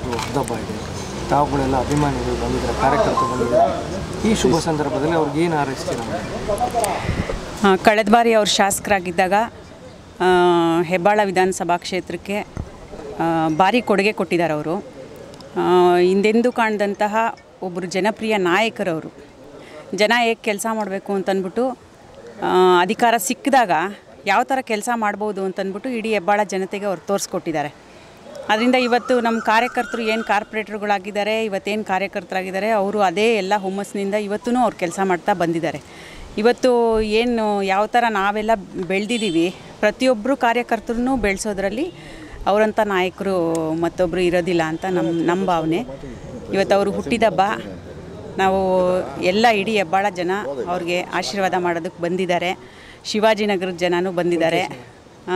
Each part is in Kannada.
ಇವತ್ತು ಹುಟ್ಟದಬ್ಬ ಇದೆ ತಾವುಗಳೆಲ್ಲ ಅಭಿಮಾನಿಗಳು ಬಂದಿದ್ದಾರೆ ಕಾರ್ಯಕರ್ತರು ಬಂದಿದ್ದಾರೆ ಈ ಶುಭ ಸಂದರ್ಭದಲ್ಲಿ ಅವ್ರಿಗೆ ಏನು ಹಾರೈಸ್ತೀರಾ ಆ, ಕಳೆದ ಬಾರಿ ಅವರು ಶಾಸಕರಾಗಿದ್ದಾಗ ಆ, ಹೆಬ್ಬಾಳ ವಿಧಾನಸಭಾ ಕ್ಷೇತ್ರಕ್ಕೆ ಆ, ಭಾರಿ ಕೊಡುಗೆ ಕೊಟ್ಟಿದ್ದಾರೆ ಅವರು ಆ, ಹಿಂದೆಂದೂ ಕಾಣದಂತಹ ಒಬ್ಬರು ಜನಪ್ರಿಯ ನಾಯಕರವರು ಜನ ಹೇಗೆ ಕೆಲಸ ಮಾಡಬೇಕು ಅಂತಂದ್ಬಿಟ್ಟು ಆ, ಅಧಿಕಾರ ಸಿಕ್ಕಿದಾಗ ಯಾವ ಥರ ಕೆಲಸ ಮಾಡ್ಬೋದು ಅಂತಂದ್ಬಿಟ್ಟು ಇಡೀ ಹೆಬ್ಬಾಳ ಜನತೆಗೆ ಅವ್ರು ತೋರಿಸ್ಕೊಟ್ಟಿದ್ದಾರೆ ಅದರಿಂದ ಇವತ್ತು ನಮ್ಮ ಕಾರ್ಯಕರ್ತರು ಏನು ಕಾರ್ಪೊರೇಟರ್ಗಳಾಗಿದ್ದಾರೆ ಇವತ್ತೇನು ಕಾರ್ಯಕರ್ತರಾಗಿದ್ದಾರೆ ಅವರು ಅದೇ ಎಲ್ಲ ಹುಮ್ಮಸ್ಸಿನಿಂದ ಇವತ್ತೂ ಅವ್ರು ಕೆಲಸ ಮಾಡ್ತಾ ಬಂದಿದ್ದಾರೆ ಇವತ್ತು ಏನು ಯಾವ ಥರ ನಾವೆಲ್ಲ ಬೆಳೆದಿದ್ದೀವಿ ಪ್ರತಿಯೊಬ್ಬರು ಕಾರ್ಯಕರ್ತರನ್ನು ಬೆಳೆಸೋದ್ರಲ್ಲಿ ಅವರಂಥ ನಾಯಕರು ಮತ್ತೊಬ್ಬರು ಇರೋದಿಲ್ಲ ಅಂತ ನಮ್ಮ ನಮ್ಮ ಭಾವನೆ ಇವತ್ತು ಅವರು ಹುಟ್ಟಿದಬ್ಬ ನಾವು ಎಲ್ಲ ಇಡೀ ಹೆಬ್ಬಾಳ ಜನ ಅವ್ರಿಗೆ ಆಶೀರ್ವಾದ ಮಾಡೋದಕ್ಕೆ ಬಂದಿದ್ದಾರೆ ಶಿವಾಜಿನಗರದ ಜನನೂ ಬಂದಿದ್ದಾರೆ ಆ,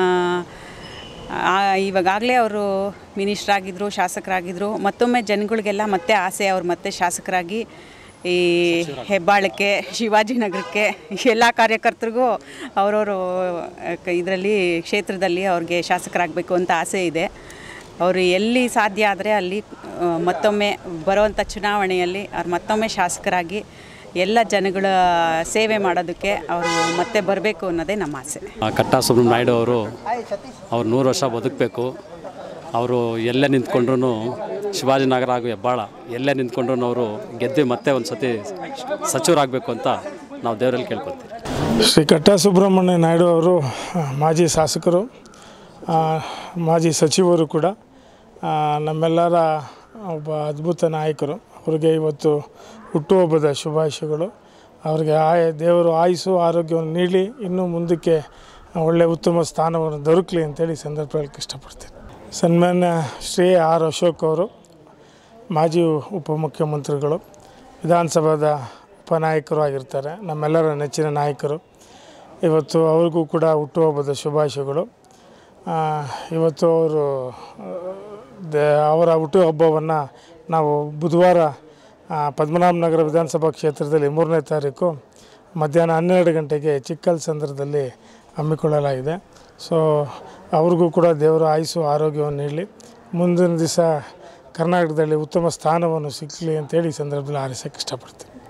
ಆ, ಇವಾಗಲೇ ಅವರು ಮಿನಿಸ್ಟ್ರಾಗಿದ್ದರು ಶಾಸಕರಾಗಿದ್ದರು ಮತ್ತೊಮ್ಮೆ ಜನಗಳಿಗೆಲ್ಲ ಮತ್ತೆ ಆಸೆ ಅವ್ರು ಮತ್ತೆ ಶಾಸಕರಾಗಿ ಈ ಹೆಬ್ಬಾಳಕ್ಕೆ ಶಿವಾಜಿನಗರಕ್ಕೆ ಎಲ್ಲ ಕಾರ್ಯಕರ್ತರಿಗೂ ಅವರವರು ಇದರಲ್ಲಿ ಕ್ಷೇತ್ರದಲ್ಲಿ ಅವ್ರಿಗೆ ಶಾಸಕರಾಗಬೇಕು ಅಂತ ಆಸೆ ಇದೆ ಅವರು ಎಲ್ಲಿ ಸಾಧ್ಯ ಆದರೆ ಅಲ್ಲಿ ಆ, ಮತ್ತೊಮ್ಮೆ ಬರುವಂಥ ಚುನಾವಣೆಯಲ್ಲಿ ಅವ್ರು ಮತ್ತೊಮ್ಮೆ ಶಾಸಕರಾಗಿ ಎಲ್ಲ ಜನಗಳ ಸೇವೆ ಮಾಡೋದಕ್ಕೆ ಅವರು ಮತ್ತೆ ಬರಬೇಕು ಅನ್ನೋದೇ ನಮ್ಮ ಆಸೆ ಆ ಕಟ್ಟಾ ಸುಬ್ರಹ್ಮಣ್ಯ ನಾಯ್ಡು ಅವರು ಅವ್ರು ನೂರು ವರ್ಷ ಬದುಕಬೇಕು ಅವರು ಎಲ್ಲೇ ನಿಂತ್ಕೊಂಡ್ರು ಶಿವಾಜಿನಗರ ಹಾಗೂ ಹೆಬ್ಬಾಳ ಎಲ್ಲೇ ನಿಂತ್ಕೊಂಡ್ರು ಅವರು ಗೆದ್ದು ಮತ್ತೆ ಒಂದು ಸತಿ ಸಚಿವರಾಗಬೇಕು ಅಂತ ನಾವು ದೇವರಲ್ಲಿ ಕೇಳ್ಕೊತೀವಿ ಶ್ರೀ ಕಟ್ಟಾ ಸುಬ್ರಹ್ಮಣ್ಯ ನಾಯ್ಡು ಅವರು ಆ, ಮಾಜಿ ಶಾಸಕರು ಆ, ಮಾಜಿ ಸಚಿವರು ಕೂಡ ಆ, ನಮ್ಮೆಲ್ಲರ ಒಬ್ಬ ಅದ್ಭುತ ನಾಯಕರು ಅವರಿಗೆ ಇವತ್ತು ಹುಟ್ಟುಹಬ್ಬದ ಶುಭಾಶಯಗಳು ಅವರಿಗೆ ಆಯ ದೇವರು ಆಯುಸ್ಸು ಆರೋಗ್ಯವನ್ನು ನೀಡಲಿ ಇನ್ನೂ ಮುಂದಕ್ಕೆ ಒಳ್ಳೆಯ ಉತ್ತಮ ಸ್ಥಾನವನ್ನು ದೊರಕಲಿ ಅಂತೇಳಿ ಈ ಸಂದರ್ಭದಲ್ಲಿ ಇಷ್ಟಪಡ್ತೀನಿ ಸನ್ಮಾನ್ಯ ಶ್ರೀ ಆರ್ ಅಶೋಕ್ ಅವರು ಮಾಜಿ ಉಪಮುಖ್ಯಮಂತ್ರಿಗಳು ವಿಧಾನಸಭಾದ ಉಪನಾಯಕರು ಆಗಿರ್ತಾರೆ ನಮ್ಮೆಲ್ಲರ ನೆಚ್ಚಿನ ನಾಯಕರು ಇವತ್ತು ಅವ್ರಿಗೂ ಕೂಡ ಹುಟ್ಟುಹಬ್ಬದ ಶುಭಾಶಯಗಳು ಆ, ಇವತ್ತು ಅವರು ಆ, ದ ಅವರ ಹುಟ್ಟುಹಬ್ಬವನ್ನು ನಾವು ಬುಧವಾರ ಆ, ಪದ್ಮನಾಭನಗರ ವಿಧಾನಸಭಾ ಕ್ಷೇತ್ರದಲ್ಲಿ ಮೂರನೇ ತಾರೀಕು ಮಧ್ಯಾಹ್ನ ಹನ್ನೆರಡು ಗಂಟೆಗೆ ಚಿಕ್ಕಲ್ಸಂದ್ರದಲ್ಲಿ ಹಮ್ಮಿಕೊಳ್ಳಲಾಗಿದೆ ಸೊ ಅವ್ರಿಗೂ ಕೂಡ ದೇವರ ಆಯುಸ್ಸು ಆರೋಗ್ಯವನ್ನು ನೀಡಲಿ ಮುಂದಿನ ದಿವಸ ಕರ್ನಾಟಕದಲ್ಲಿ ಉತ್ತಮ ಸ್ಥಾನವನ್ನು ಸಿಕ್ಕಲಿ ಅಂತೇಳಿ ಈ ಸಂದರ್ಭದಲ್ಲಿ ಹಾರೈಸೋಕ್ಕೆ ಇಷ್ಟಪಡ್ತೀನಿ